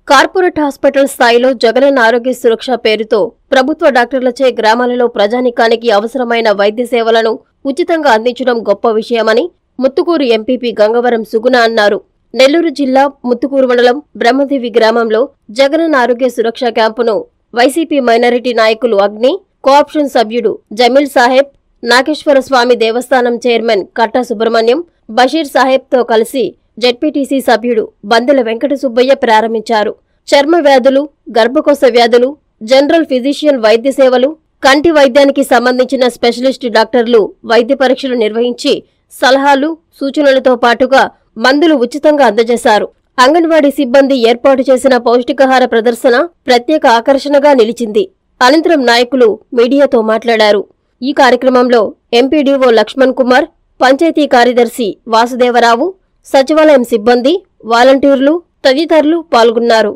corporate hospital స్థాయిలో జగనన్న ఆరోగ్య సురక్ష పేరుతో ప్రభుత్వ డాక్టర్లచే గ్రామాలలో ప్రజానికానికి అవసరమైన వైద్య సేవలను ఉచితంగా అందించడం గొప్ప విషయమని ముత్తుకూరు ఎంపీపీ గంగవరం సుగుణ అన్నారు నెల్లూరు జిల్లా ముత్తుకూరు మండలం బ్రహ్మదేవి గ్రామంలో జగనన్న ఆరోగ్య సురక్ష క్యాంపును వైసీపీ మైనారిటీ నాయకులు అగ్ని కోఆప్షన్ సభ్యుడు జమీల్ సాహెబ్ నాగేశ్వర స్వామి దేవస్థానం చైర్మన్ కట్టా సుబ్రహ్మణ్యం బషీర్ సాహెబ్తో కలిసి జెడ్పీటీసీ సభ్యుడు బందెల వెంకట సుబ్బయ్య ప్రారంభించారు చర్మ వ్యాధులు గర్భకోశ వ్యాధులు జనరల్ ఫిజిషియన్ వైద్య సేవలు కంటి వైద్యానికి సంబంధించిన స్పెషలిస్ట్ డాక్టర్లు వైద్య పరీక్షలు నిర్వహించి సలహాలు సూచనలతో పాటుగా మందులు ఉచితంగా అందజేశారు అంగన్వాడీ సిబ్బంది ఏర్పాటు చేసిన పౌష్టికాహార ప్రదర్శన ప్రత్యేక ఆకర్షణగా నిలిచింది అనంతరం నాయకులు మీడియాతో మాట్లాడారు ఈ కార్యక్రమంలో ఎంపీడీఓ లక్ష్మణ్ కుమార్ పంచాయతీ కార్యదర్శి వాసుదేవరావు సచివాలయం సిబ్బంది వాలంటీర్లు తదితరులు పాల్గొన్నారు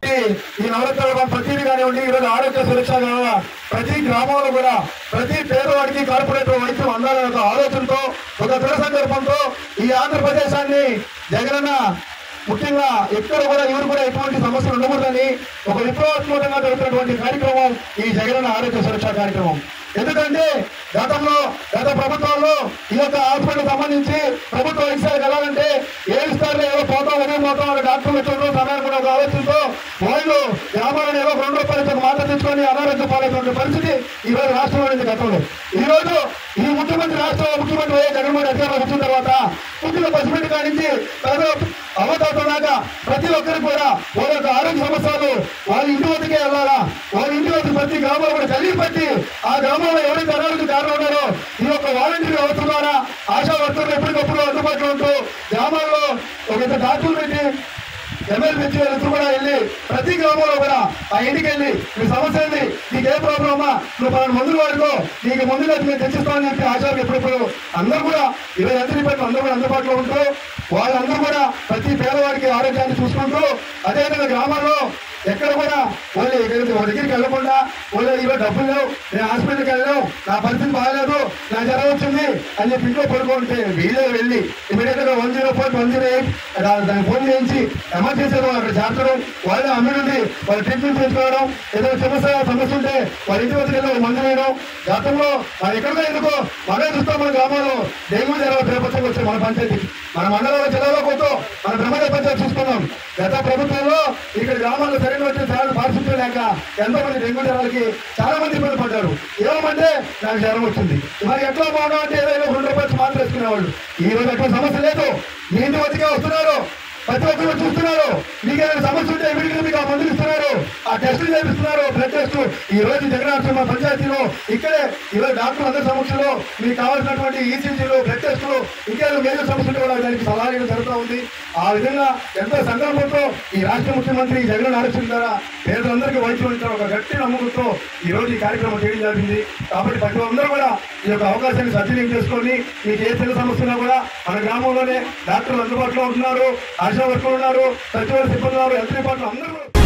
ఈ నవరత్నాల ప్రతిదీ కానివ్వండి ఈరోజు ఆరోగ్య సురక్ష కావాలా ప్రతి గ్రామంలో కూడా ప్రతి పేదవాడికి కార్పొరేట్ వైద్యం అందాలనే ఒక ఆలోచనతో ఒక దృఢ సంకల్పంతో ఈ ఆంధ్రప్రదేశాన్ని జగనన్న ముఖ్యంగా ఎక్కడ కూడా ఎవరు కూడా ఎటువంటి సమస్యలు ఉండకూడదని ఒక విప్లవాత్మకంగా జరుగుతున్నటువంటి కార్యక్రమం ఈ జగనన్న ఆరోగ్య సురక్ష కార్యక్రమం ఎందుకంటే గతంలో గత ప్రభుత్వంలో ఈ యొక్క హాస్పిటల్ సంబంధించి ప్రభుత్వ వైద్యాలకు వెళ్ళాలంటే ఏ ఇస్తారులో ఏదో పోతాం ఉదయం పోతాం అని డాక్టర్లు వచ్చారు సమయానికి కూడా ఒక ఆలోచనతో వాళ్ళు గ్రామాలను ఏదో రెండు రూపాయలు ఒక మాట తెచ్చుకొని అనారోగ్య పాలైనటువంటి పరిస్థితి ఈ రోజు రాష్ట్రంలో ఉంది గతంలో ఈ రోజు ఈ ముఖ్యమంత్రి రాష్ట్ర ముఖ్యమంత్రి వైఎస్ జగన్మోహన్ అధికారంలో వచ్చిన తర్వాత పుట్టిన పసిబిడ్డ కానించి అవతాతం దాకా ప్రతి ఒక్కరికి కూడా వాళ్ళ యొక్క ఆరోగ్య సమస్యలు వాళ్ళ ఇంటి వద్దకే వెళ్ళాలా వాళ్ళ ఇంటి వద్ద ప్రతి గ్రామంలో కూడా కలిగి పట్టి ఆ గ్రామంలో ఎవరైతే అనారోగ్య కారణం ఉన్నారో ఈ యొక్క వాలంటీర్ వ్యవస్థ ద్వారా ఆశా వర్కర్లు ఎప్పటికప్పుడు అందుబాటులో ఉంటూ గ్రామాల్లో ఒక ఇద్దరు డాక్టర్లు పెట్టి ఎమ్మెల్యే పెంచి వాళ్ళిద్దరు కూడా వెళ్ళి ప్రతి గ్రామంలో కూడా ఆ ఇంటికి వెళ్ళి మీ సమస్య ఏంది నీకు ఏ ప్రాబ్లం అమ్మా నువ్వు పలానా మందులు వాడుకో నీకు మందులు అయితే మేము తెచ్చిస్తామని చెప్పి ఆశాలు ఎప్పుడెప్పుడు అందరూ కూడా ఇరవై ఎంత పట్ల అందరూ కూడా అందుబాటులో ఉంటూ వాళ్ళందరూ కూడా ప్రతి పేదవాడికి ఆరోగ్యాన్ని చూసుకుంటూ అదేవిధంగా గ్రామాల్లో ఎక్కడ కూడా వాళ్ళు ఎక్కడికి వాళ్ళ దగ్గరికి వెళ్ళకుండా వాళ్ళు ఇవో డబ్బులు లేవు నేను హాస్పిటల్కి వెళ్ళాను నా పరిస్థితి బాగాలేదు నా జ్వరం వచ్చింది అని చెప్పి ఇంట్లో పడుకుంటే వీళ్ళే వెళ్ళి ఇమీడియట్ గా one zero four one zero eight దాన్ని ఫోన్ చేయించి ఎమర్జెన్సీ వాళ్ళు అక్కడ చేర్చడం వాళ్ళే అమ్మినుండి వాళ్ళు ట్రీట్మెంట్ చేసుకోవడం ఏదైనా సమస్య సమస్య ఉంటే వాళ్ళ ఇంటి వద్దకు వెళ్ళి వాళ్ళు మందు వేయడం గతంలో మనం ఎక్కడికో ఎందుకో మనమే చూస్తాం మన గ్రామాల్లో డెంగ్యూ జ్వరం ప్రపంచంకి వచ్చాయి మన పంచాయతీకి మన మండలంలో జిల్లాలో పోతాం మన బ్రహ్మదేవ పంచాయతీ చూసుకున్నాం గత ప్రభుత్వంలో ఇక్కడ గ్రామాల్లో సరైన వచ్చిన చాలా పారిశుద్ధ్యం లేక ఎంతో మంది డెంగ్యూ జ్వరాలకి చాలా మంది ఇబ్బంది పడ్డారు ఏమంటే నాకు జ్వరం వచ్చింది మరి ఎట్లా బాగా అంటే ఏదైనా రెండు రూపాయలు మాత్రం వేసుకునేవాళ్ళు ఈ రోజు అటువంటి సమస్య లేదు మీ ఇంటి వద్దకే వస్తున్నారు ప్రతి ఒక్కరు చూస్తున్నారు మీకు ఏదైనా సమస్య ఉంటే ఇమీడియట్ మీకు ఆ మందులు ఇస్తున్నారు ఆ టెస్టులు చేపిస్తున్నారు బ్లడ్ టెస్ట్ ఈ రోజు జగన్నాథ్ మా పంచాయతీలో ఇక్కడే ఈ రోజు డాక్టర్ అందరి సమక్షంలో మీకు కావాల్సినటువంటి ఈసీజీలు బ్లడ్ టెస్టులు ఇంకేదో మేజర్ సమస్య ఉంటే కూడా దానికి సలహా ఇవ్వడం జరుగుతూ ఉంది ఆ విధంగా ఎంతో సంకల్పంతో ఈ రాష్ట్ర ముఖ్యమంత్రి జగన్ ఆలోచన ద్వారా పేదలందరికీ వైద్యం ఇచ్చిన ఒక గట్టి నమ్మకంతో ఈ రోజు ఈ కార్యక్రమం చేయడం జరిగింది కాబట్టి ప్రతి అందరూ కూడా ఈ యొక్క అవకాశాన్ని సద్వినియోగం చేసుకొని మీకు ఏ చిన్న సమస్య ఉన్నా కూడా మన గ్రామంలోనే డాక్టర్లు అందుబాటులో ఉంటున్నారు ఆశా వర్కర్లు ఉన్నారు సచివాలయ సిబ్బంది ఉన్నారు హెల్త్ డిపార్ట్మెంట్ అందరూ కూడా